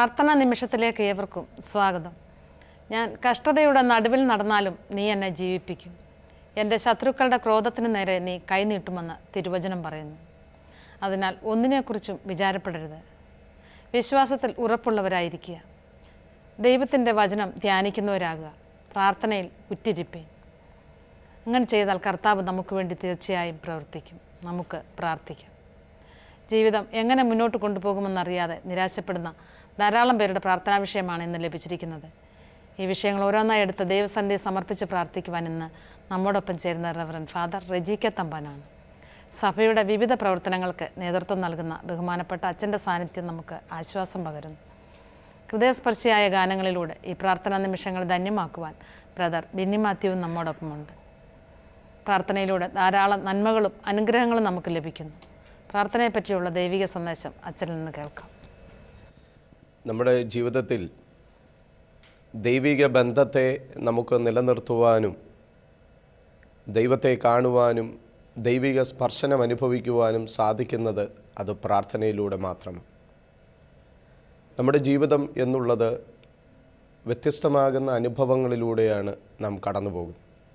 പ്രാർത്ഥനാ നിമിഷത്തിലേക്ക് ഏവർക്കും സ്വാഗതം ഞാൻ കഷ്ടതയുടെ നടുവിൽ നടന്നാലും നീ എന്നെ ജീവിപ്പിക്കും എൻ്റെ ശത്രുക്കളുടെ ക്രോധത്തിന് നേരെ നീ കൈനീട്ടുമെന്ന് തിരുവചനം പറയുന്നു അതിനാൽ ഒന്നിനെക്കുറിച്ചും വിചാരപ്പെടരുത് വിശ്വാസത്തിൽ ഉറപ്പുള്ളവരായിരിക്കുക ദൈവത്തിൻ്റെ വചനം ധ്യാനിക്കുന്നവരാകുക പ്രാർത്ഥനയിൽ ഉറ്റിരിപ്പേൻ അങ്ങനെ ചെയ്താൽ കർത്താവ് നമുക്ക് വേണ്ടി തീർച്ചയായും പ്രവർത്തിക്കും നമുക്ക് പ്രാർത്ഥിക്കാം ജീവിതം എങ്ങനെ മുന്നോട്ട് കൊണ്ടുപോകുമെന്നറിയാതെ നിരാശപ്പെടുന്ന ധാരാളം പേരുടെ പ്രാർത്ഥനാ വിഷയമാണ് ഇന്ന് ലഭിച്ചിരിക്കുന്നത് ഈ വിഷയങ്ങൾ ഓരോന്നായി എടുത്ത് ദൈവസന്ധ്യ സമർപ്പിച്ച് പ്രാർത്ഥിക്കുവാൻ ഇന്ന് നമ്മോടൊപ്പം ചേരുന്ന റവറൻ ഫാദർ റെജിക്ക തമ്പാനാണ് സഭയുടെ വിവിധ പ്രവർത്തനങ്ങൾക്ക് നേതൃത്വം നൽകുന്ന ബഹുമാനപ്പെട്ട അച്ഛൻ്റെ സാന്നിധ്യം നമുക്ക് ആശ്വാസം പകരുന്നു ഹൃദയസ്പർശിയായ ഗാനങ്ങളിലൂടെ ഈ പ്രാർത്ഥനാ നിമിഷങ്ങൾ ധന്യമാക്കുവാൻ ബ്രദർ ബിന്നി മാത്യുവും നമ്മോടൊപ്പമുണ്ട് പ്രാർത്ഥനയിലൂടെ ധാരാളം നന്മകളും അനുഗ്രഹങ്ങളും നമുക്ക് ലഭിക്കുന്നു പ്രാർത്ഥനയെപ്പറ്റിയുള്ള ദൈവിക സന്ദേശം അച്ഛനിൽ നിന്ന് കേൾക്കാം നമ്മുടെ ജീവിതത്തിൽ ദൈവിക ബന്ധത്തെ നമുക്ക് നിലനിർത്തുവാനും ദൈവത്തെ കാണുവാനും ദൈവിക സ്പർശനം അനുഭവിക്കുവാനും സാധിക്കുന്നത് അത് പ്രാർത്ഥനയിലൂടെ മാത്രമാണ് നമ്മുടെ ജീവിതം എന്നുള്ളത് വ്യത്യസ്തമാകുന്ന അനുഭവങ്ങളിലൂടെയാണ് നാം കടന്നു പോകുന്നത്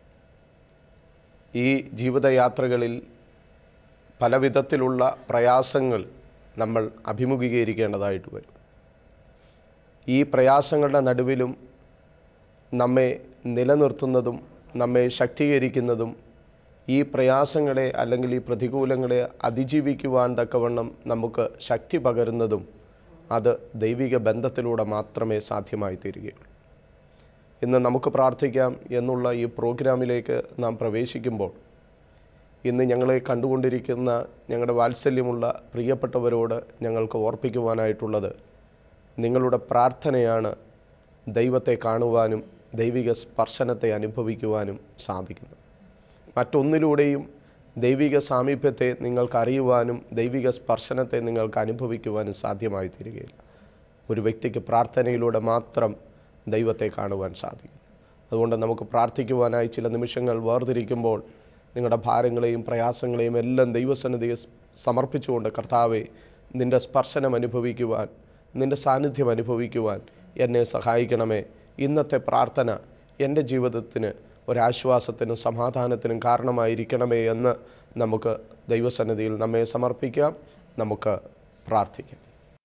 ഈ ജീവിതയാത്രകളിൽ പല വിധത്തിലുള്ള പ്രയാസങ്ങൾ നമ്മൾ അഭിമുഖീകരിക്കേണ്ടതായിട്ട് വരും ഈ പ്രയാസങ്ങളുടെ നടുവിലും നമ്മെ നിലനിർത്തുന്നതും നമ്മെ ശക്തീകരിക്കുന്നതും ഈ പ്രയാസങ്ങളെ അല്ലെങ്കിൽ ഈ പ്രതികൂലങ്ങളെ അതിജീവിക്കുവാൻ തക്കവണ്ണം നമുക്ക് ശക്തി പകരുന്നതും അത് ദൈവിക ബന്ധത്തിലൂടെ മാത്രമേ സാധ്യമായി തീരുകയുള്ളൂ ഇന്ന് നമുക്ക് പ്രാർത്ഥിക്കാം എന്നുള്ള ഈ പ്രോഗ്രാമിലേക്ക് നാം പ്രവേശിക്കുമ്പോൾ ഇന്ന് ഞങ്ങളെ കണ്ടുകൊണ്ടിരിക്കുന്ന ഞങ്ങളുടെ വാത്സല്യമുള്ള പ്രിയപ്പെട്ടവരോട് ഞങ്ങൾക്ക് ഓർപ്പിക്കുവാനായിട്ടുള്ളത് നിങ്ങളുടെ പ്രാർത്ഥനയാണ് ദൈവത്തെ കാണുവാനും ദൈവിക സ്പർശനത്തെ അനുഭവിക്കുവാനും സാധിക്കുന്നത് മറ്റൊന്നിലൂടെയും ദൈവിക സാമീപ്യത്തെ നിങ്ങൾക്ക് അറിയുവാനും ദൈവിക സ്പർശനത്തെ നിങ്ങൾക്ക് അനുഭവിക്കുവാനും സാധ്യമായി തീരുകയില്ല ഒരു വ്യക്തിക്ക് പ്രാർത്ഥനയിലൂടെ മാത്രം ദൈവത്തെ കാണുവാൻ സാധിക്കും അതുകൊണ്ട് നമുക്ക് പ്രാർത്ഥിക്കുവാനായി ചില നിമിഷങ്ങൾ വേർതിരിക്കുമ്പോൾ നിങ്ങളുടെ ഭാരങ്ങളെയും പ്രയാസങ്ങളെയും എല്ലാം ദൈവസന്നിധിയെ സമർപ്പിച്ചുകൊണ്ട് കർത്താവെ നിൻ്റെ സ്പർശനം അനുഭവിക്കുവാൻ നിൻ്റെ സാന്നിധ്യം അനുഭവിക്കുവാൻ എന്നെ സഹായിക്കണമേ ഇന്നത്തെ പ്രാർത്ഥന എൻ്റെ ജീവിതത്തിന് ഒരാശ്വാസത്തിനും സമാധാനത്തിനും കാരണമായിരിക്കണമേ എന്ന് നമുക്ക് ദൈവസന്നിധിയിൽ നമ്മെ സമർപ്പിക്കാം നമുക്ക് പ്രാർത്ഥിക്കാം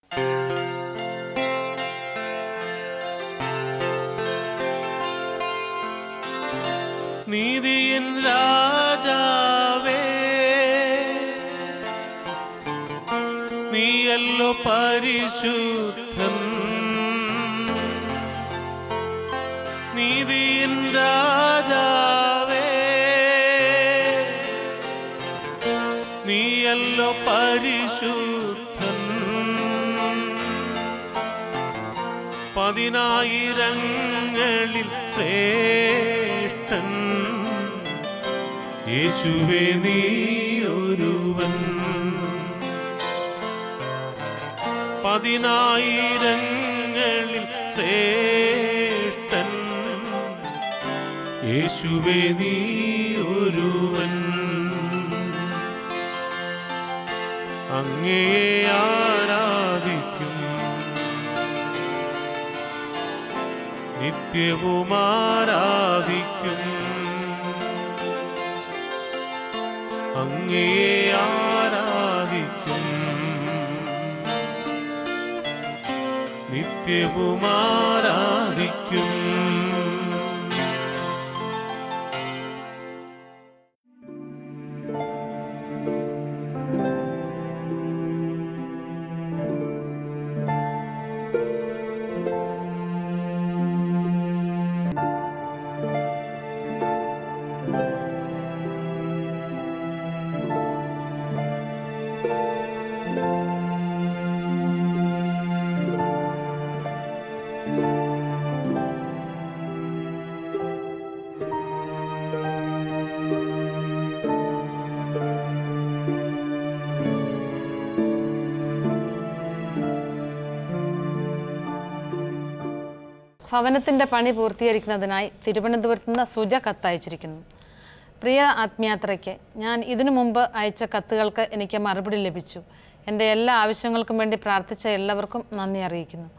നീതിയിൻ രാജാവേ നീയല്ലോ പരിശുദ്ധൻ നീതിയിൻ രാജാവേ നീയല്ലോ പരിശുദ്ധൻ പതിനായിരങ്ങളിൽ ശ്രേഷ്ഠൻ യേശുവേ നീ ഒരുവൻ പതിനായിരങ്ങളിൽ ശ്രേഷ്ഠൻ യേശുവേ നീ ഒരുവൻ അങ്ങേ ആരാധിക്കും നിത്യവും ആരാധിക്കും അങ്ങേ ആരാധിക്കും നിത്യവും ആരാധിക്കും ഭവനത്തിൻ്റെ പണി പൂർത്തീകരിക്കുന്നതിനായി തിരുവനന്തപുരത്ത് നിന്ന് സുജ കത്തയച്ചിരിക്കുന്നു പ്രിയ ആത്മയാത്രയ്ക്ക് ഞാൻ ഇതിനു മുമ്പ് അയച്ച കത്തുകൾക്ക് എനിക്ക് മറുപടി ലഭിച്ചു എൻ്റെ എല്ലാ ആവശ്യങ്ങൾക്കും വേണ്ടി പ്രാർത്ഥിച്ച എല്ലാവർക്കും നന്ദി അറിയിക്കുന്നു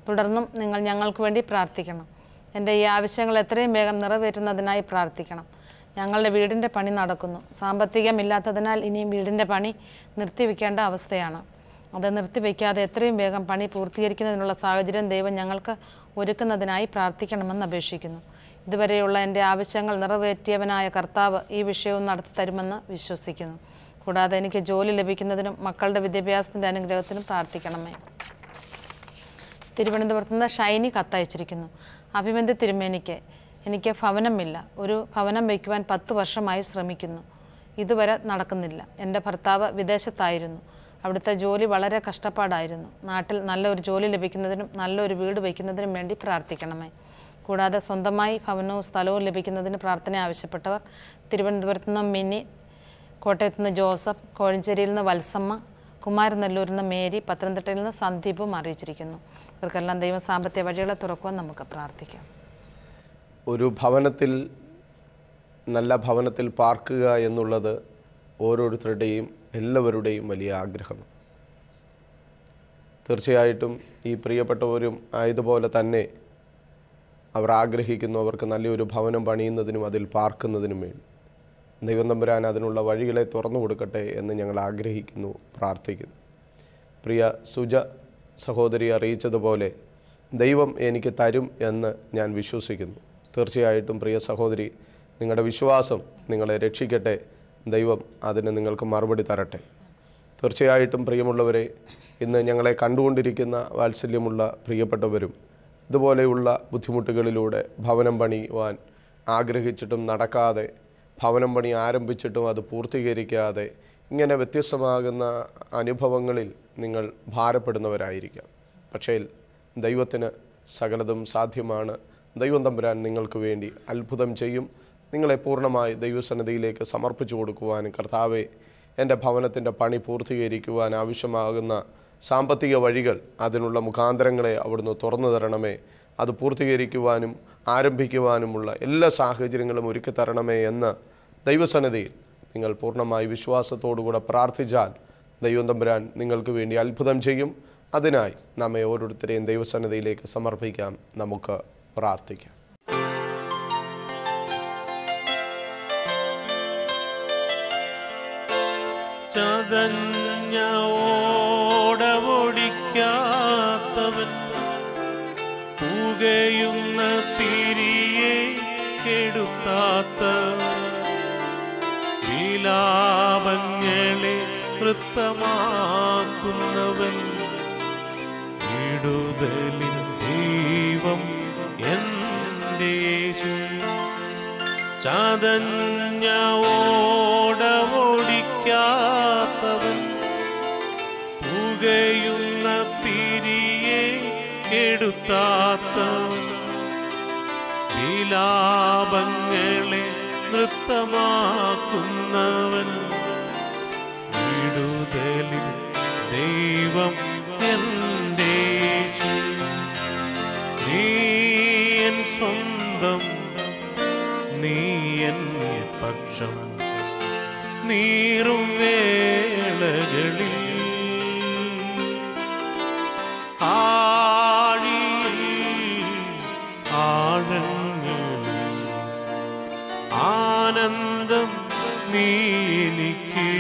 തുടർന്നും നിങ്ങൾ ഞങ്ങൾക്ക് വേണ്ടി പ്രാർത്ഥിക്കണം എൻ്റെ ഈ ആവശ്യങ്ങൾ എത്രയും വേഗം നിറവേറ്റുന്നതിനായി പ്രാർത്ഥിക്കണം ഞങ്ങളുടെ വീടിൻ്റെ പണി നടക്കുന്നു സാമ്പത്തികമില്ലാത്തതിനാൽ ഇനിയും വീടിൻ്റെ പണി നിർത്തിവെക്കേണ്ട അവസ്ഥയാണ് അത് നിർത്തിവെക്കാതെ എത്രയും വേഗം പണി പൂർത്തീകരിക്കുന്നതിനുള്ള സാഹചര്യം ദൈവം ഞങ്ങൾക്ക് ഒരുക്കുന്നതിനായി പ്രാർത്ഥിക്കണമെന്ന് അപേക്ഷിക്കുന്നു ഇതുവരെയുള്ള എൻ്റെ ആവശ്യങ്ങൾ നിറവേറ്റിയവനായ കർത്താവ് ഈ വിഷയവും നടത്തി തരുമെന്ന് വിശ്വസിക്കുന്നു കൂടാതെ എനിക്ക് ജോലി ലഭിക്കുന്നതിനും മക്കളുടെ വിദ്യാഭ്യാസത്തിൻ്റെ അനുഗ്രഹത്തിനും പ്രാർത്ഥിക്കണമേ തിരുവനന്തപുരത്ത് നിന്ന് ഷൈനി കത്തയച്ചിരിക്കുന്നു അഭിമന്യ തിരുമേനിക്ക് എനിക്ക് ഭവനമില്ല ഒരു ഭവനം വയ്ക്കുവാൻ പത്ത് വർഷമായി ശ്രമിക്കുന്നു ഇതുവരെ നടക്കുന്നില്ല എൻ്റെ ഭർത്താവ് വിദേശത്തായിരുന്നു അവിടുത്തെ ജോലി വളരെ കഷ്ടപ്പാടായിരുന്നു നാട്ടിൽ നല്ലൊരു ജോലി ലഭിക്കുന്നതിനും നല്ലൊരു വീട് വയ്ക്കുന്നതിനും വേണ്ടി പ്രാർത്ഥിക്കണമേ കൂടാതെ സ്വന്തമായി ഭവനവും സ്ഥലവും ലഭിക്കുന്നതിന് പ്രാർത്ഥന ആവശ്യപ്പെട്ടവർ തിരുവനന്തപുരത്ത് നിന്ന് മിനി കോട്ടയത്ത് നിന്ന് ജോസഫ് കോഴഞ്ചേരിയിൽ നിന്ന് വത്സമ്മ കുമാരനെല്ലൂരിൽ നിന്ന് മേരി പത്തനംതിട്ടയിൽ നിന്ന് സന്ദീപും അറിയിച്ചിരിക്കുന്നു ഇവർക്കെല്ലാം ദൈവം സാമ്പത്തിക വഴികളെ തുറക്കുവാൻ നമുക്ക് പ്രാർത്ഥിക്കാം ഒരു ഭവനത്തിൽ നല്ല ഭവനത്തിൽ പാർക്കുക എന്നുള്ളത് ഓരോരുത്തരുടെയും എല്ലാവരുടെയും വലിയ ആഗ്രഹം തീർച്ചയായിട്ടും ഈ പ്രിയപ്പെട്ടവരും ആയതുപോലെ തന്നെ അവർ ആഗ്രഹിക്കുന്നു അവർക്ക് നല്ലൊരു ഭവനം പണിയുന്നതിനും അതിൽ പാർക്കുന്നതിനും വേണ്ടി ദൈവം തമ്പുരാൻ അതിനുള്ള വഴികളെ തുറന്നു കൊടുക്കട്ടെ എന്ന് ഞങ്ങൾ ആഗ്രഹിക്കുന്നു പ്രാർത്ഥിക്കുന്നു പ്രിയ സുജ സഹോദരി അറിയിച്ചതുപോലെ ദൈവം എനിക്ക് തരും എന്ന് ഞാൻ വിശ്വസിക്കുന്നു തീർച്ചയായിട്ടും പ്രിയ സഹോദരി നിങ്ങളുടെ വിശ്വാസം നിങ്ങളെ രക്ഷിക്കട്ടെ ദൈവം അതിന് നിങ്ങൾക്ക് മറുപടി തരട്ടെ തീർച്ചയായിട്ടും പ്രിയമുള്ളവരെ ഇന്ന് ഞങ്ങളെ കണ്ടുകൊണ്ടിരിക്കുന്ന വാത്സല്യമുള്ള പ്രിയപ്പെട്ടവരും ഇതുപോലെയുള്ള ബുദ്ധിമുട്ടുകളിലൂടെ ഭവനം പണിയുവാൻ ആഗ്രഹിച്ചിട്ടും നടക്കാതെ ഭവനം പണി ആരംഭിച്ചിട്ടും അത് പൂർത്തീകരിക്കാതെ ഇങ്ങനെ വ്യത്യസ്തമാകുന്ന അനുഭവങ്ങളിൽ നിങ്ങൾ ഭാരപ്പെടുന്നവരായിരിക്കാം പക്ഷേ ദൈവത്തിന് സകലതും സാധ്യമാണ് ദൈവം തമ്പുരാൻ നിങ്ങൾക്ക് വേണ്ടി അത്ഭുതം ചെയ്യും നിങ്ങളെ പൂർണ്ണമായി ദൈവസന്നദ്ധിയിലേക്ക് സമർപ്പിച്ചു കൊടുക്കുവാനും കർത്താവെ എൻ്റെ ഭവനത്തിൻ്റെ പണി പൂർത്തീകരിക്കുവാൻ ആവശ്യമാകുന്ന സാമ്പത്തിക വഴികൾ അതിനുള്ള മുഖാന്തരങ്ങളെ അവിടുന്ന് തുറന്നു തരണമേ അത് പൂർത്തീകരിക്കുവാനും ആരംഭിക്കുവാനുമുള്ള എല്ലാ സാഹചര്യങ്ങളും ഒരുക്കി തരണമേ എന്ന് ദൈവസന്നദ്ധിയിൽ നിങ്ങൾ പൂർണ്ണമായി വിശ്വാസത്തോടുകൂടെ പ്രാർത്ഥിച്ചാൽ ദൈവം തമ്പുരാൻ നിങ്ങൾക്ക് വേണ്ടി അത്ഭുതം ചെയ്യും അതിനായി നമ്മെ ഓരോരുത്തരെയും ദൈവസന്നദ്ധിയിലേക്ക് സമർപ്പിക്കാം നമുക്ക് പ്രാർത്ഥിക്കാം ചതഞ്ഞ ഓടവൊടിക്കാത്തവൻ പുകയുന്ന തിരിയെ കെടുത്താത്ത വിലാപങ്ങളെ വൃത്തമാക്കുന്നവൻ വിടുതലിൻ ദൈവം എൻ്റെ യേശു ചതഞ്ഞ ഓടവൊടിക്കാത്തവൻ പുകയുന്ന തിരിയെ കെടുത്താത്തവൻ വിലാപങ്ങളെ നൃത്തമാക്കുന്നവൻ വിടുതലിൽ ദൈവം എൻ്റെ യേശു. നീ എൻ സ്വന്തം നീ എൻ പക്ഷം നീറും വേളകളിൽ ആഴിയിൽ ആഴങ്ങളിൽ ആനന്ദം നീ എനിക്ക്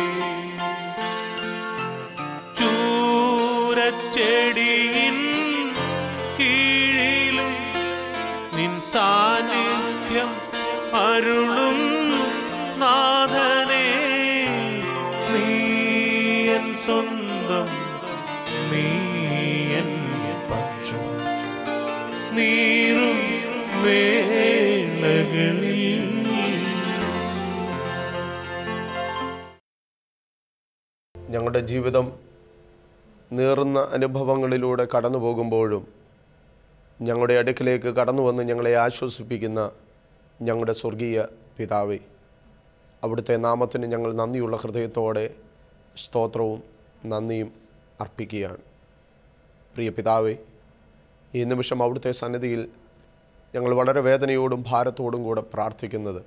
ചൂരച്ചെടിയിൻ കീഴിലും നിൻ സാന്നിധ്യം അരുളും നാഥനെ നീ എൻ സ്വന്തം നീ എൻ പക്ഷം നീറും വേളകളിൽ ഞങ്ങളുടെ ജീവിതം നീറുന്ന അനുഭവങ്ങളിലൂടെ കടന്നു പോകുമ്പോഴും ഞങ്ങളുടെ അടുക്കിലേക്ക് കടന്നു വന്ന് ഞങ്ങളെ ആശ്വസിപ്പിക്കുന്ന ഞങ്ങളുടെ സ്വർഗീയ പിതാവേ അവിടുത്തെ നാമത്തിന് ഞങ്ങൾ നന്ദിയുള്ള ഹൃദയത്തോടെ സ്തോത്രവും നന്ദിയും അർപ്പിക്കുകയാണ് പ്രിയ പിതാവേ ഈ നിമിഷം അവിടുത്തെ സന്നിധിയിൽ ഞങ്ങൾ വളരെ വേദനയോടും ഭാരത്തോടും കൂടെ പ്രാർത്ഥിക്കുന്നത്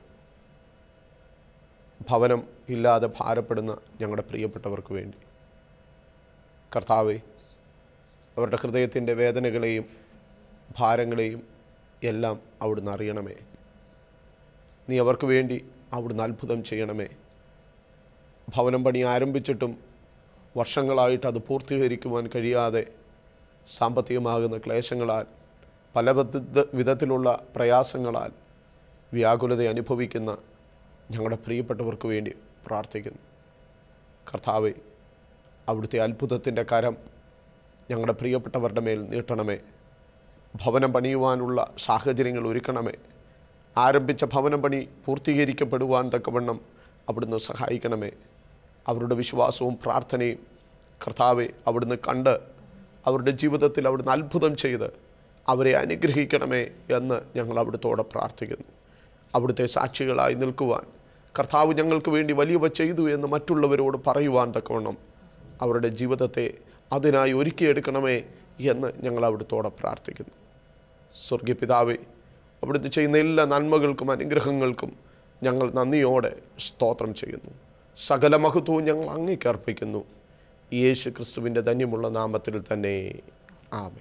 ഭവനം ഇല്ലാതെ ഭാരപ്പെടുന്ന ഞങ്ങളുടെ പ്രിയപ്പെട്ടവർക്ക് വേണ്ടി കർത്താവെ അവരുടെ ഹൃദയത്തിൻ്റെ വേദനകളെയും ഭാരങ്ങളെയും എല്ലാം അവിടുന്ന് അറിയണമേ നീ അവർക്ക് വേണ്ടി അവിടുന്ന് അത്ഭുതം ചെയ്യണമേ ഭവനം പണി ആരംഭിച്ചിട്ടും വർഷങ്ങളായിട്ട് അത് പൂർത്തീകരിക്കുവാൻ കഴിയാതെ സാമ്പത്തികമാകുന്ന ക്ലേശങ്ങളാൽ പല വിധ- വിധത്തിലുള്ള പ്രയാസങ്ങളാൽ വ്യാകുലത അനുഭവിക്കുന്ന ഞങ്ങളുടെ പ്രിയപ്പെട്ടവർക്ക് വേണ്ടി പ്രാർത്ഥിക്കുന്നു കർത്താവെ അവിടുത്തെ അത്ഭുതത്തിൻ്റെ കരം ഞങ്ങളുടെ പ്രിയപ്പെട്ടവരുടെ മേൽ നീട്ടണമേ ഭവനം പണിയുവാനുള്ള സാഹചര്യങ്ങൾ ഒരുക്കണമേ ആരംഭിച്ച ഭവനം പണി പൂർത്തീകരിക്കപ്പെടുവാൻ തക്കവണ്ണം അവിടുന്ന് സഹായിക്കണമേ അവരുടെ വിശ്വാസവും പ്രാർത്ഥനയും കർത്താവെ അവിടുന്ന് കണ്ട് അവരുടെ ജീവിതത്തിൽ അവിടുന്ന് അത്ഭുതം ചെയ്ത് അവരെ അനുഗ്രഹിക്കണമേ എന്ന് ഞങ്ങൾ അവിടുത്തോടെ പ്രാർത്ഥിക്കുന്നു അവിടുത്തെ സാക്ഷികളായി നിൽക്കുവാൻ കർത്താവ് ഞങ്ങൾക്ക് വേണ്ടി വലിയവ ചെയ്തു എന്ന് മറ്റുള്ളവരോട് പറയുവാൻ തക്കവണ്ണം അവരുടെ ജീവിതത്തെ അതിനായി ഒരുക്കിയെടുക്കണമേ എന്ന് ഞങ്ങൾ അവിടുത്തോടെ പ്രാർത്ഥിക്കുന്നു സ്വർഗീയ പിതാവേ അവിടുന്ന് ചെയ്യുന്ന എല്ലാ നന്മകൾക്കും അനുഗ്രഹങ്ങൾക്കും ഞങ്ങൾ നന്ദിയോടെ സ്തോത്രം ചെയ്യുന്നു സകല മഹത്വവും ഞങ്ങൾ അങ്ങേക്ക് അർപ്പിക്കുന്നു യേശു ക്രിസ്തുവിൻ്റെ ധന്യമുള്ള നാമത്തിൽ തന്നെ ആമേ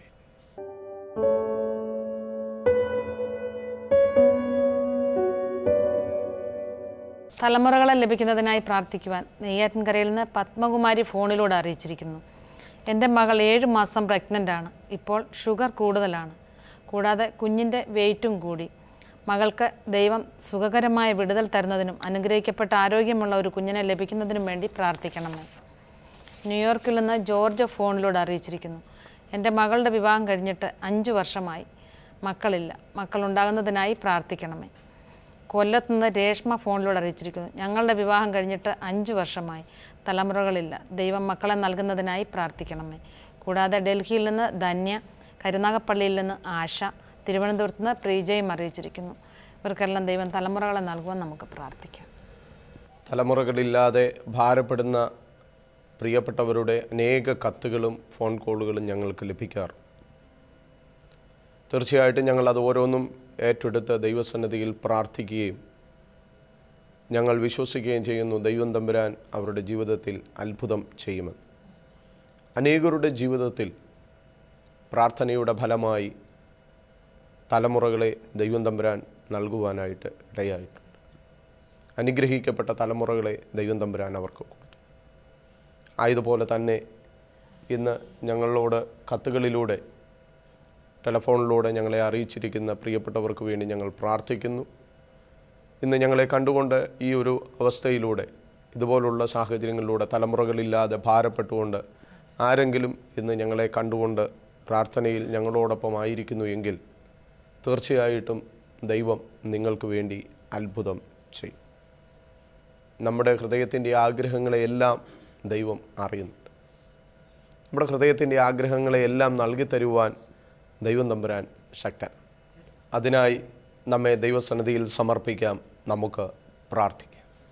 തലമുറകളെ ലഭിക്കുന്നതിനായി പ്രാർത്ഥിക്കുവാൻ നെയ്യാറ്റിൻകരയിൽ നിന്ന് പത്മകുമാരി ഫോണിലൂടെ അറിയിച്ചിരിക്കുന്നു എൻ്റെ മകൾ ഏഴ് മാസം പ്രഗ്നൻ്റ് ആണ് ഇപ്പോൾ ഷുഗർ കൂടുതലാണ് കൂടാതെ കുഞ്ഞിൻ്റെ വെയിറ്റും കൂടി മകൾക്ക് ദൈവം സുഖകരമായ വിടുതൽ തരുന്നതിനും അനുഗ്രഹിക്കപ്പെട്ട ആരോഗ്യമുള്ള ഒരു കുഞ്ഞിനെ ലഭിക്കുന്നതിനും വേണ്ടി പ്രാർത്ഥിക്കണമേ ന്യൂയോർക്കിൽ നിന്ന് ജോർജ് ഫോണിലൂടെ അറിയിച്ചിരിക്കുന്നു എൻ്റെ മകളുടെ വിവാഹം കഴിഞ്ഞിട്ട് അഞ്ച് വർഷമായി മക്കളില്ല മക്കളുണ്ടാകുന്നതിനായി പ്രാർത്ഥിക്കണമേ കൊല്ലത്ത് നിന്ന് രേഷ്മ ഫോണിലൂടെ അറിയിച്ചിരിക്കുന്നു ഞങ്ങളുടെ വിവാഹം കഴിഞ്ഞിട്ട് അഞ്ച് വർഷമായി തലമുറകളില്ല ദൈവം മക്കളെ നൽകുന്നതിനായി പ്രാർത്ഥിക്കണമേ കൂടാതെ ഡൽഹിയിൽ നിന്ന് ധന്യ കരുനാഗപ്പള്ളിയിൽ നിന്ന് ആശ തിരുവനന്തപുരത്ത് നിന്ന് പ്രീജയും അറിയിച്ചിരിക്കുന്നു ഇവർക്കെല്ലാം ദൈവം തലമുറകളെ നൽകുവാൻ നമുക്ക് പ്രാർത്ഥിക്കാം തലമുറകളില്ലാതെ ഭാരപ്പെടുന്ന പ്രിയപ്പെട്ടവരുടെ അനേക കത്തുകളും ഫോൺ കോളുകളും ഞങ്ങൾക്ക് ലഭിക്കാറുണ്ട് തീർച്ചയായിട്ടും ഞങ്ങൾ അത് ഓരോന്നും ഏറ്റെടുത്ത് ദൈവസന്നിധിയിൽ പ്രാർത്ഥിക്കുകയും ഞങ്ങൾ വിശ്വസിക്കുകയും ചെയ്യുന്നു ദൈവം തമ്പുരാൻ അവരുടെ ജീവിതത്തിൽ അത്ഭുതം ചെയ്യുമെന്ന് അനേകരുടെ ജീവിതത്തിൽ പ്രാർത്ഥനയുടെ ഫലമായി തലമുറകളെ ദൈവം തമ്പുരാൻ നൽകുവാനായിട്ട് ഇടയായിട്ടുണ്ട് അനുഗ്രഹിക്കപ്പെട്ട തലമുറകളെ ദൈവം തമ്പുരാൻ അവർക്ക് കൊടുത്തു ആയതുപോലെ തന്നെ ഇന്ന് ഞങ്ങളോട് കത്തുകളിലൂടെ ടെലഫോണിലൂടെ ഞങ്ങളെ അറിയിച്ചിരിക്കുന്ന പ്രിയപ്പെട്ടവർക്ക് വേണ്ടി ഞങ്ങൾ പ്രാർത്ഥിക്കുന്നു ഇന്ന് ഞങ്ങളെ കണ്ടുകൊണ്ട് ഈ ഒരു അവസ്ഥയിലൂടെ ഇതുപോലുള്ള സാഹചര്യങ്ങളിലൂടെ തലമുറകളില്ലാതെ ഭാരപ്പെട്ടുകൊണ്ട് ആരെങ്കിലും ഇന്ന് ഞങ്ങളെ കണ്ടുകൊണ്ട് പ്രാർത്ഥനയിൽ ഞങ്ങളോടൊപ്പം ആയിരിക്കുന്നു എങ്കിൽ തീർച്ചയായിട്ടും ദൈവം നിങ്ങൾക്ക് വേണ്ടി അത്ഭുതം ചെയ്യും നമ്മുടെ ഹൃദയത്തിൻ്റെ ആഗ്രഹങ്ങളെയെല്ലാം ദൈവം അറിയുന്നുണ്ട് നമ്മുടെ ഹൃദയത്തിൻ്റെ ആഗ്രഹങ്ങളെയെല്ലാം നൽകി തരുവാൻ ദൈവം തമ്പുരാൻ ശക്തൻ അതിനായി നമ്മെ ദൈവസന്നിധിയിൽ സമർപ്പിക്കാം നമുക്ക് പ്രാർത്ഥിക്കാം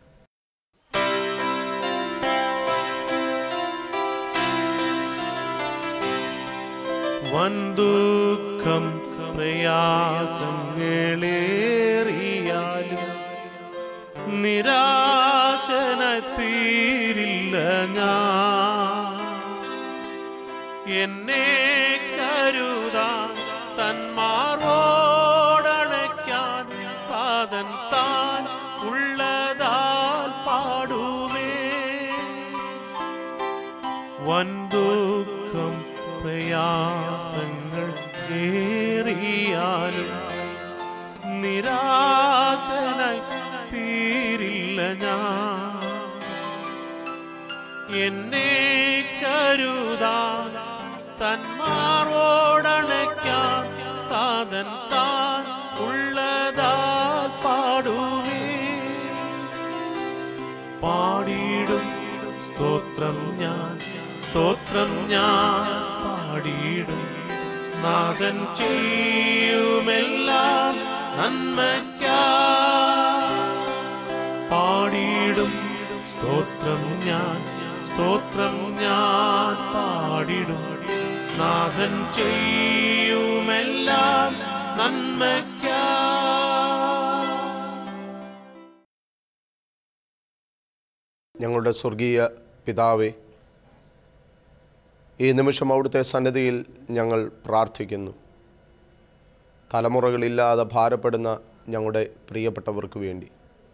വൻദുഃഖം പ്രയാസങ്ങളേറിയാലും നിരാശന തീരില്ല ഞാൻ എന്നെ കരുതാൻ തന്മാറോടണയ്ക്കാൻ താതൻ താൻ ഉള്ളതാൽ പാടുമേ വൻദുഃഖം പ്രയാസങ്ങൾ ഏറിയാലും നിരാശനായി തീരില്ല ഞാൻ എന്നെ കരുതാൻ തന്മാറോടണയ്ക്കാൻ താതൻ താൻ ഉള്ളതാൽ പാടുവേ പാടിയിടും സ്തോത്രം ഞാൻ സ്തോത്രം ഞാൻ പാടിയിടും നാഥൻ ചെയ്യുമെല്ലാം നന്മയ്ക്കാ പാടിയിടും സ്തോത്രം ഞാൻ സ്തോത്രം ഞാൻ പാടിടും നാഥൻ ചെയ്യുമെല്ലാം നന്മയ്ക്കാ ഞങ്ങളുടെ സ്വർഗീയ പിതാവേ ഈ നിമിഷം അവിടുത്തെ സന്നിധിയിൽ ഞങ്ങൾ പ്രാർത്ഥിക്കുന്നു തലമുറകളില്ലാതെ ഭാരപ്പെടുന്ന ഞങ്ങളുടെ പ്രിയപ്പെട്ടവർക്ക് വേണ്ടി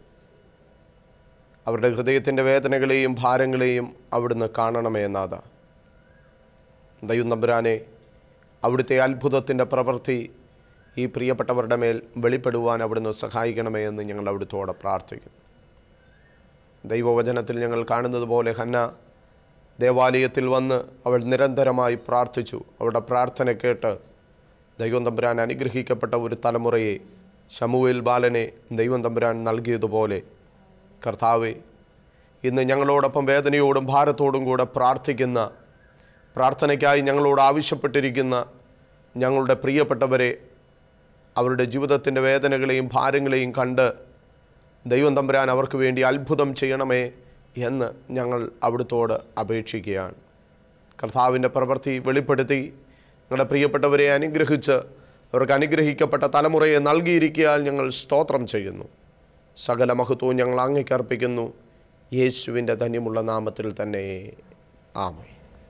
അവരുടെ ഹൃദയത്തിൻ്റെ വേദനകളെയും ഭാരങ്ങളെയും അവിടുന്ന് കാണണമേ നാഥ ദൈവം തമ്പുരാനെ അവിടുത്തെ അത്ഭുതത്തിൻ്റെ പ്രവൃത്തി ഈ പ്രിയപ്പെട്ടവരുടെ മേൽ വെളിപ്പെടുവാൻ അവിടുന്ന് സഹായിക്കണമേ എന്ന് ഞങ്ങൾ അവിടുത്തോടെ പ്രാർത്ഥിക്കുന്നു ദൈവവചനത്തിൽ ഞങ്ങൾ കാണുന്നത് പോലെ ഹന്ന ദേവാലയത്തിൽ വന്ന് അവൾ നിരന്തരമായി പ്രാർത്ഥിച്ചു അവളുടെ പ്രാർത്ഥന കേട്ട് ദൈവം തമ്പുരാൻ അനുഗ്രഹിക്കപ്പെട്ട ഒരു തലമുറയെ ശമുവേൽ ബാലനെ ദൈവം തമ്പുരാൻ നൽകിയതുപോലെ കർത്താവെ ഇന്ന് ഞങ്ങളോടൊപ്പം വേദനയോടും ഭാരത്തോടും കൂടെ പ്രാർത്ഥിക്കുന്ന പ്രാർത്ഥനയ്ക്കായി ഞങ്ങളോട് ആവശ്യപ്പെട്ടിരിക്കുന്ന ഞങ്ങളുടെ പ്രിയപ്പെട്ടവരെ അവരുടെ ജീവിതത്തിൻ്റെ വേദനകളെയും ഭാരങ്ങളെയും കണ്ട് ദൈവം തമ്പുരാൻ അവർക്ക് വേണ്ടി അത്ഭുതം ചെയ്യണമേ എന്ന് ഞങ്ങൾ അവിടുത്തോട് അപേക്ഷിക്കുകയാണ് കർത്താവിൻ്റെ പ്രവൃത്തി വെളിപ്പെടുത്തി ഞങ്ങളുടെ പ്രിയപ്പെട്ടവരെ അനുഗ്രഹിച്ച് അവർക്ക് അനുഗ്രഹിക്കപ്പെട്ട തലമുറയെ നൽകിയിരിക്കാൻ ഞങ്ങൾ സ്തോത്രം ചെയ്യുന്നു സകല മഹത്വവും ഞങ്ങൾ അങ്ങേക്കർപ്പിക്കുന്നു യേശുവിൻ്റെ ധന്യമുള്ള നാമത്തിൽ തന്നെ ആമേ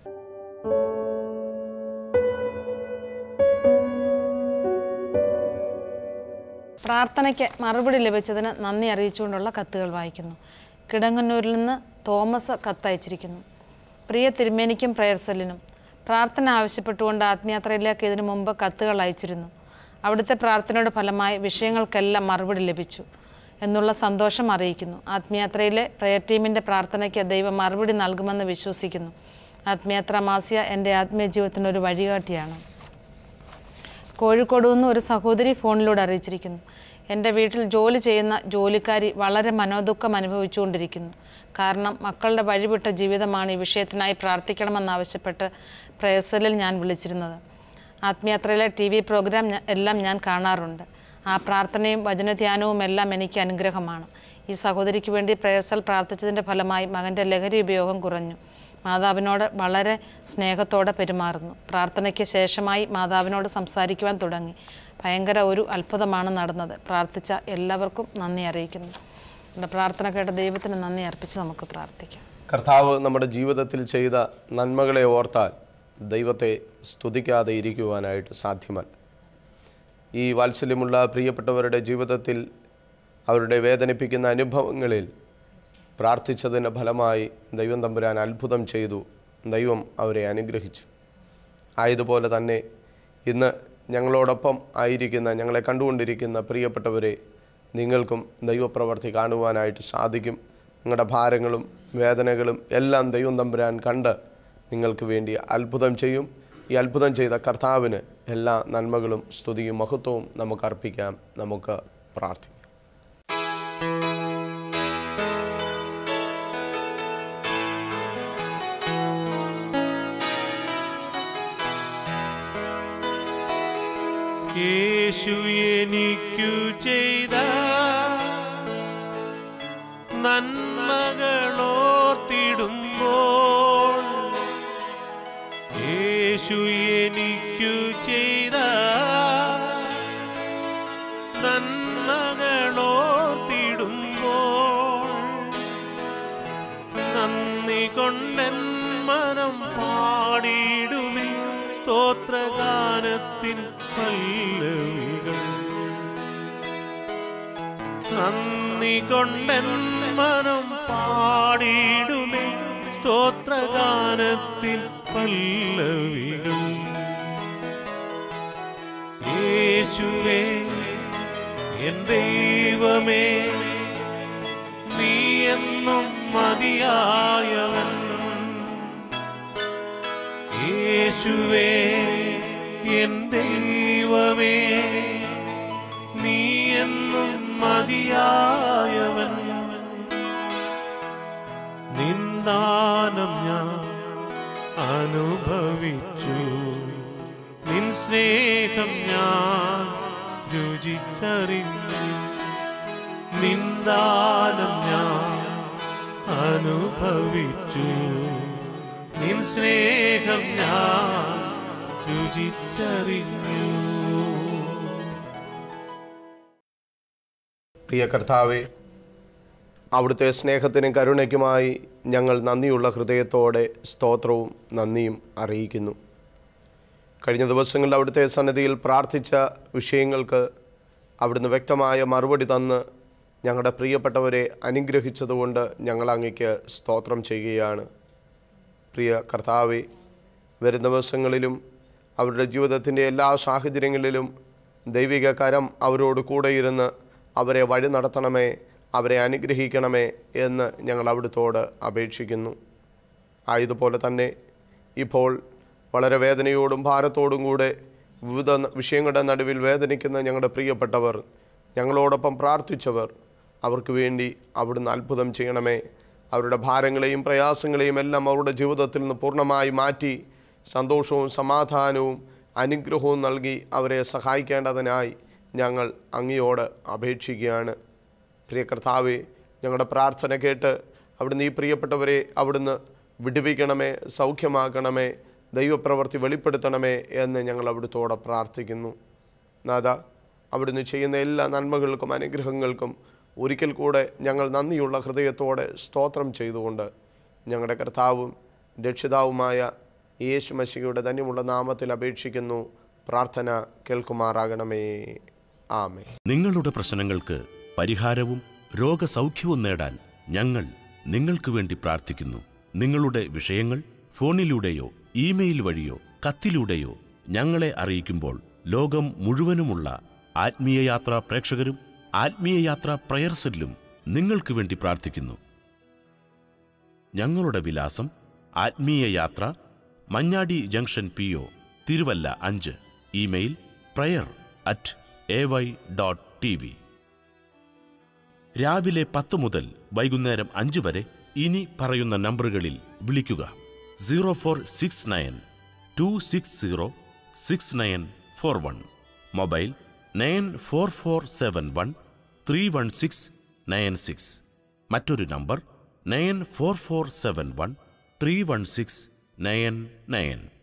പ്രാർത്ഥനയ്ക്ക് മറുപടി ലഭിച്ചതിന് നന്ദി അറിയിച്ചുകൊണ്ടുള്ള കത്തുകൾ വായിക്കുന്നു കിടങ്ങന്നൂരിൽ നിന്ന് തോമസ് കത്തയച്ചിരിക്കുന്നു പ്രിയ തിരുമേനിക്കും പ്രയർസലിനും പ്രാർത്ഥന ആവശ്യപ്പെട്ടുകൊണ്ട് ആത്മയാത്രയിലേക്ക് ഇതിനു മുമ്പ് കത്തുകൾ അയച്ചിരുന്നു അവിടുത്തെ പ്രാർത്ഥനയുടെ ഫലമായി വിഷയങ്ങൾക്കെല്ലാം മറുപടി ലഭിച്ചു എന്നുള്ള സന്തോഷം അറിയിക്കുന്നു ആത്മയാത്രയിലെ പ്രയർ ടീമിൻ്റെ പ്രാർത്ഥനയ്ക്ക് ദൈവം മറുപടി നൽകുമെന്ന് വിശ്വസിക്കുന്നു ആത്മയാത്ര മാസിയ എൻ്റെ ആത്മീയ ജീവിതത്തിനൊരു വഴികാട്ടിയാണ് കോഴിക്കോട് നിന്ന് ഒരു സഹോദരി ഫോണിലൂടെ അറിയിച്ചിരിക്കുന്നു എൻ്റെ വീട്ടിൽ ജോലി ചെയ്യുന്ന ജോലിക്കാരി വളരെ മനോദുഃഖം അനുഭവിച്ചുകൊണ്ടിരിക്കുന്നു കാരണം മക്കളുടെ വഴിവിട്ട ജീവിതമാണ് ഈ വിഷയത്തിനായി പ്രാർത്ഥിക്കണമെന്നാവശ്യപ്പെട്ട് പ്രേസലിൽ ഞാൻ വിളിച്ചിരുന്നത് ആത്മയാത്രയിലെ ടി വി പ്രോഗ്രാം ഞ- എല്ലാം ഞാൻ കാണാറുണ്ട് ആ പ്രാർത്ഥനയും വചനധ്യാനവും എല്ലാം എനിക്ക് അനുഗ്രഹമാണ് ഈ സഹോദരിക്ക് വേണ്ടി പ്രേസൽ പ്രാർത്ഥിച്ചതിൻ്റെ ഫലമായി മകൻ്റെ ലഹരി ഉപയോഗം കുറഞ്ഞു മാതാവിനോട് വളരെ സ്നേഹത്തോടെ പെരുമാറുന്നു പ്രാർത്ഥനയ്ക്ക് ശേഷമായി മാതാവിനോട് സംസാരിക്കുവാൻ തുടങ്ങി ഭയങ്കര ഒരു അത്ഭുതമാണ് നടന്നത് പ്രാർത്ഥിച്ച എല്ലാവർക്കും നന്ദി അറിയിക്കുന്നു നമ്മുടെ പ്രാർത്ഥന കേട്ട ദൈവത്തിന് നന്ദി അർപ്പിച്ച് നമുക്ക് പ്രാർത്ഥിക്കാം കർത്താവ് നമ്മുടെ ജീവിതത്തിൽ ചെയ്ത നന്മകളെ ഓർത്താൽ ദൈവത്തെ സ്തുതിക്കാതെ ഇരിക്കുവാനായിട്ട് സാധ്യമല്ല ഈ വാത്സല്യമുള്ള പ്രിയപ്പെട്ടവരുടെ ജീവിതത്തിൽ അവരുടെ വേദനിപ്പിക്കുന്ന അനുഭവങ്ങളിൽ പ്രാർത്ഥിച്ചതിൻ്റെ ഫലമായി ദൈവം തമ്പുരാൻ അത്ഭുതം ചെയ്തു ദൈവം അവരെ അനുഗ്രഹിച്ചു ആയതുപോലെ തന്നെ ഇന്ന് ഞങ്ങളോടൊപ്പം ആയിരിക്കുന്ന ഞങ്ങളെ കണ്ടുകൊണ്ടിരിക്കുന്ന പ്രിയപ്പെട്ടവരെ നിങ്ങൾക്കും ദൈവപ്രവർത്തി കാണുവാനായിട്ട് സാധിക്കും നിങ്ങളുടെ ഭാരങ്ങളും വേദനകളും എല്ലാം ദൈവം തമ്പുരാൻ കണ്ട് നിങ്ങൾക്ക് വേണ്ടി അത്ഭുതം ചെയ്യും ഈ അത്ഭുതം ചെയ്ത കർത്താവിന് എല്ലാ നന്മകളും സ്തുതിയും മഹത്വവും നമുക്ക് അർപ്പിക്കാം നമുക്ക് പ്രാർത്ഥിക്കാം യേശു എനിക്കു ചെയ്ത നന്മകളോർത്തിടുമ്പോൾ യേശു എനിക്കു ചെയ്ത നന്മകളോർത്തിടുമ്പോൾ നന്ദി കൊണ്ടെൻ മനം പാടിയിടുമേ സ്തോത്രഗാനത്തിൻ പല്ലവികൾ നന്ദി കൊണ്ടെൻ മനം പാടിയിടുമേ സ്തോത്രഗാനത്തിൻ പല്ലവികൾ യേശുവേ എൻ ദൈവമേ നീ എന്നും മതിയായവൻ യേശുവേ എൻ ദൈവമേ നീ എന്നും മതിയായവൻ നിന്ദാനം ഞാൻ അനുഭവിച്ചു നിൻ സ്നേഹം ഞാൻ രുചിച്ചറിഞ്ഞു നിന്ദാനം ഞാൻ അനുഭവിച്ചു നിൻ സ്നേഹം ഞാൻ രുചിച്ചറിഞ്ഞു പ്രിയ കർത്താവെ അവിടുത്തെ സ്നേഹത്തിനും കരുണയ്ക്കുമായി ഞങ്ങൾ നന്ദിയുള്ള ഹൃദയത്തോടെ സ്തോത്രവും നന്ദിയും അറിയിക്കുന്നു കഴിഞ്ഞ ദിവസങ്ങളിൽ അവിടുത്തെ സന്നിധിയിൽ പ്രാർത്ഥിച്ച വിഷയങ്ങൾക്ക് അവിടുന്ന് വ്യക്തമായ മറുപടി തന്ന് ഞങ്ങളുടെ പ്രിയപ്പെട്ടവരെ അനുഗ്രഹിച്ചതുകൊണ്ട് ഞങ്ങൾ അങ്ങയ്ക്ക് സ്തോത്രം ചെയ്യുകയാണ് പ്രിയ കർത്താവെ വരും ദിവസങ്ങളിലും അവരുടെ ജീവിതത്തിൻ്റെ എല്ലാ സാഹചര്യങ്ങളിലും ദൈവിക കരം അവരോട് കൂടെ ഇരുന്ന് അവരെ വഴി നടത്തണമേ അവരെ അനുഗ്രഹിക്കണമേ എന്ന് ഞങ്ങൾ അവിടുത്തോട് അപേക്ഷിക്കുന്നു ആയതുപോലെ തന്നെ ഇപ്പോൾ വളരെ വേദനയോടും ഭാരത്തോടും കൂടെ വിവിധ ന- വിഷയങ്ങളുടെ നടുവിൽ വേദനിക്കുന്ന ഞങ്ങളുടെ പ്രിയപ്പെട്ടവർ ഞങ്ങളോടൊപ്പം പ്രാർത്ഥിച്ചവർ അവർക്ക് വേണ്ടി അവിടുന്ന് അത്ഭുതം ചെയ്യണമേ അവരുടെ ഭാരങ്ങളെയും പ്രയാസങ്ങളെയും എല്ലാം അവരുടെ ജീവിതത്തിൽ നിന്ന് പൂർണ്ണമായി മാറ്റി സന്തോഷവും സമാധാനവും അനുഗ്രഹവും നൽകി അവരെ സഹായിക്കേണ്ടതിനായി ഞങ്ങൾ അങ്ങയോട് അപേക്ഷിക്കുകയാണ് പ്രിയ കർത്താവെ ഞങ്ങളുടെ പ്രാർത്ഥന കേട്ട് അവിടുന്ന് ഈ പ്രിയപ്പെട്ടവരെ അവിടുന്ന് വിടുവിക്കണമേ സൗഖ്യമാക്കണമേ ദൈവപ്രവൃത്തി വെളിപ്പെടുത്തണമേ എന്ന് ഞങ്ങൾ അവിടുത്തോടെ പ്രാർത്ഥിക്കുന്നു നാഥ അവിടുന്ന് ചെയ്യുന്ന എല്ലാ നന്മകൾക്കും അനുഗ്രഹങ്ങൾക്കും ഒരിക്കൽ കൂടെ ഞങ്ങൾ നന്ദിയുള്ള ഹൃദയത്തോടെ സ്തോത്രം ചെയ്തുകൊണ്ട് ഞങ്ങളുടെ കർത്താവും രക്ഷിതാവുമായ യേശു മശിയുടെ ധന്യമുള്ള നാമത്തിൽ അപേക്ഷിക്കുന്നു പ്രാർത്ഥന കേൾക്കുമാറാകണമേ ആമേ നിങ്ങളുടെ പ്രശ്നങ്ങൾക്ക് പരിഹാരവും രോഗസൗഖ്യവും നേടാൻ ഞങ്ങൾ നിങ്ങൾക്ക് വേണ്ടി പ്രാർത്ഥിക്കുന്നു നിങ്ങളുടെ വിഷയങ്ങൾ ഫോണിലൂടെയോ ഇമെയിൽ വഴിയോ കത്തിലൂടെയോ ഞങ്ങളെ അറിയിക്കുമ്പോൾ ലോകം മുഴുവനുമുള്ള ആത്മീയ യാത്രാ പ്രേക്ഷകരും ആത്മീയ യാത്രാ പ്രയർ സെല്ലും നിങ്ങൾക്ക് വേണ്ടി പ്രാർത്ഥിക്കുന്നു ഞങ്ങളുടെ വിലാസം Athmeeya Yathra Manjadi junction P O Thiruvalla അഞ്ച് email prayer at A Y dot T V രാവിലെ പത്ത് മുതൽ വൈകുന്നേരം അഞ്ച് വരെ ഇനി പറയുന്ന നമ്പറുകളിൽ വിളിക്കുക zero four six nine two six zero six nine four one mobile nine four four seven one three one six nine six മറ്റൊരു number nine four four seven one three one six nine nine